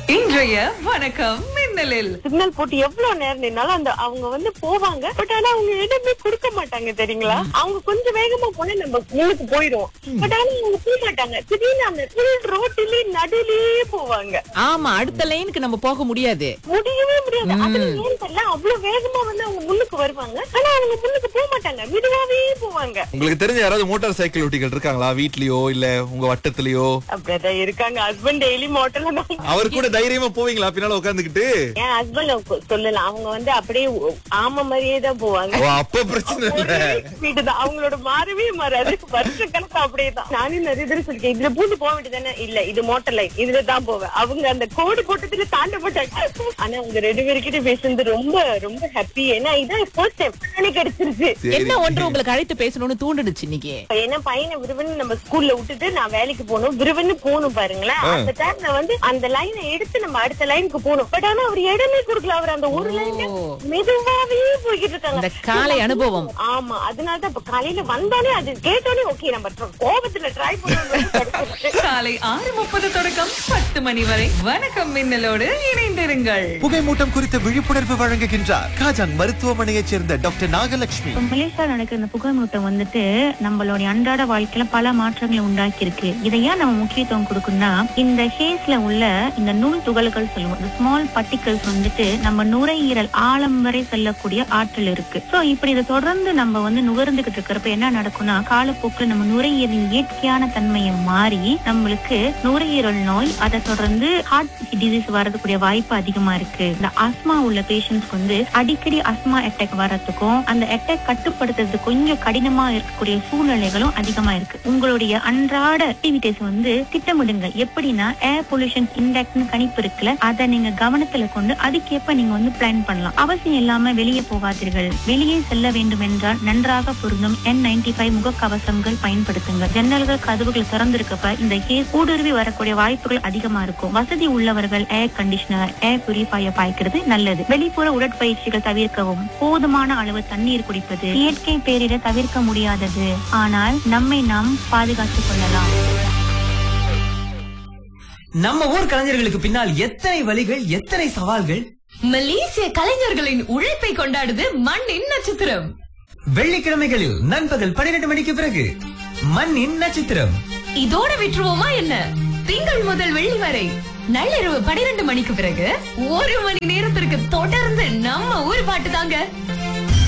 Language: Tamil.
இன்றைய வணக்கம் மின்னலில் சிக்னல் போட்டு எவ்வளவு நேரம் நின்னாலும் அந்த அவங்க வந்து போவாங்க பட் ஆனா அவங்க இடமே கொடுக்க மாட்டாங்க தெரியுங்களா அவங்க கொஞ்சம் வேகமா போனா நம்ம முன்னுக்கு போயிடுவோம் பட் ஆனா அவங்க போக மாட்டாங்க திடீர்னு அந்த ஃபுல் ரோட்டிலே நடுலயே போவாங்க ஆமா அடுத்த லைனுக்கு நம்ம போக முடியாது முடியவே முடியாது அதுல ஏன் தெரியல அவ்வளவு வேகமா வந்து அவங்க முன்னுக்கு வருவாங்க ஆனா அவங்க முன்னுக்கு போக மாட்டாங்க மெதுவாவே போவாங்க உங்களுக்கு தெரிஞ்ச யாராவது மோட்டார் சைக்கிள் ஓட்டிகள் இருக்காங்களா வீட்லயோ இல்ல உங்க வட்டத்திலயோ அப்படிதான் இருக்காங்க ஹஸ்பண்ட் டெய்லி மோட்டர்ல தான் அவர் கூட தைரியமா போவீங்களா பின்னால உட்காந்துக்கிட்டு என் ஹஸ்பண்ட் சொல்லலாம் அவங்க வந்து அப்படியே ஆமா மாதிரியே தான் போவாங்க ஓ அப்ப பிரச்சனை இல்ல வீடு தான் அவங்களோட மாறவே மாறாது வருஷ கணக்கு அப்படியே தான் நானும் நிறைய தடவை சொல்லிருக்கேன் இதுல பூந்து போக வேண்டியதானே இல்ல இது மோட்டர் லைன் இதுல தான் போவேன் அவங்க அந்த கோடு போட்டதுல தாண்ட மாட்டாங்க ஆனா அவங்க ரெண்டு பேருக்கிட்ட பேசுனது ரொம்ப ரொம்ப ஹாப்பி ஏன்னா இதான் ஃபர்ஸ்ட் டைம் எனக்கு கிடைச்சிருச்சு என்ன ஒன்று உங்களுக்கு அழைத்து பேசணும்னு தூண்டுடுச்சு இன்னைக்கு ஏன்னா பையனை விருவன்னு நம்ம ஸ்கூல்ல விட்டுட்டு நான் வேலைக்கு போகணும் விருவன்னு போகணும் பாருங்களேன் அந்த டைம்ல வந்து அந்த லைனை எடுத்து நம்ம அடுத்த லைனுக்கு போகணும் பட் ஆனா அவர் இடமே கொடுக்கல அவர் அந்த ஒரு லைன் ஓ. மெதுவாவே போய்கிட்டு இருக்காங்க இந்த காலை அனுபவம் ஆமா அதனால தான் இப்ப காலையில வந்தாலே அது கேட்டோடனே ஓகே நம்ம tr- கோபத்துல ட்ரை பண்ணணும் காலை ஆறு முப்பது தொடக்கம் பத்து மணி வரை வணக்கம் மின்னலோடு இணைந்திருங்கள் புகைமூட்டம் குறித்த விழிப்புணர்வு வழங்குகின்றார் காஜாங் மருத்துவமனையைச் சேர்ந்த டாக்டர் நாகலட்சுமி இப்ப மலேசியால நடக்கிற இந்த புகைமூட்டம் வந்துட்டு நம்மளுடைய அன்றாட வாழ்க்கையில பல மாற்றங்களை உண்டாக்கி இருக்கு இதை ஏன் நம்ம முக்கியத்துவம் கொடுக்கணும்னா இந்த ஹேஸ்ல உள்ள இந்த நுண் துகள்கள் சொல்லுவோம் இந்த ஸ்மால் பார்ட்டிகல்ஸ் வந்துட்டு நம்ம நுரையீரல் ஆழம் வரை செல்லக்கூடிய ஆற்றல் இருக்கு சோ இப்படி இதை தொடர்ந்து நம்ம வந்து நுகர்ந்துகிட்டு இருக்கிறப்ப என்ன நடக்கும்னா காலப்போக்கில் நம்ம நுரையீரலின் இயற்கையான தன்மையை மாறி நம்மளுக்கு நுரையீரல் நோய் அதை தொடர்ந்து ஹார்ட் டிசீஸ் வரதுக்குரிய வாய்ப்பு அதிகமா இருக்கு இந்த ஆஸ்மா உள்ள பேஷண்ட்ஸ்க்கு வந்து அடிக்கடி அஸ்மா அட்டாக் வர்றதுக்கும் அந்த அட்டாக் கட்டுப்படுத்துறது கொஞ்சம் கடினமா இருக்கக்கூடிய சூழ்நிலைகளும் அதிகமா இருக்கு உங்களுடைய அன்றாட ஆக்டிவிட்டிஸ் வந்து திட்டமிடுங்க எப்படின்னா ஏர் பொல்யூஷன் இண்டெக்ட்னு கணிப்பு இருக்குல்ல அதை நீங்க கவனத்துல கொண்டு அதுக்கேற்ப நீங்க வந்து பிளான் பண்ணலாம் அவசியம் இல்லாம வெளியே போகாதீர்கள் வெளியே செல்ல வேண்டும் என்றால் நன்றாக பொருந்தும் என் நைன்டி ஃபைவ் முகக்கவசங்கள் பயன்படுத்துங்க ஜன்னல்கள் கதவுகள் திறந்திருக்கப்ப இந்த கேஸ் ஊடுருவி வரக்கூடிய வாய்ப்புகள் அதிகமா இருக்கும் வசதி உள்ளவர்கள் ஏர் கண்டிஷனர் ஏர் பியூரிஃபையர் பாய்க்கிறது நல்லது வெளிப்புற உடற்பயிற்சிகள் தவிர்க்கவும் போதுமான அளவு தண்ணீர் குடிப்பது இயற்கை பேரிட தவிர்க்க முடியாதது ஆனால் நம்மை நாம் பாதுகாத்துக் கொள்ளலாம் நம்ம ஊர் கலைஞர்களுக்கு பின்னால் எத்தனை வழிகள் எத்தனை சவால்கள் மலேசிய கலைஞர்களின் உழைப்பை கொண்டாடுது மண்ணின் நட்சத்திரம் வெள்ளிக்கிழமைகளில் நண்பகல் பன்னிரண்டு மணிக்கு பிறகு மண்ணின் நட்சத்திரம் இதோட விட்டுருவோமா என்ன திங்கள் முதல் வெள்ளி வரை நள்ளிரவு பனிரெண்டு மணிக்கு பிறகு ஒரு மணி நேரத்திற்கு தொடர்ந்து நம்ம ஊர் பாட்டு தாங்க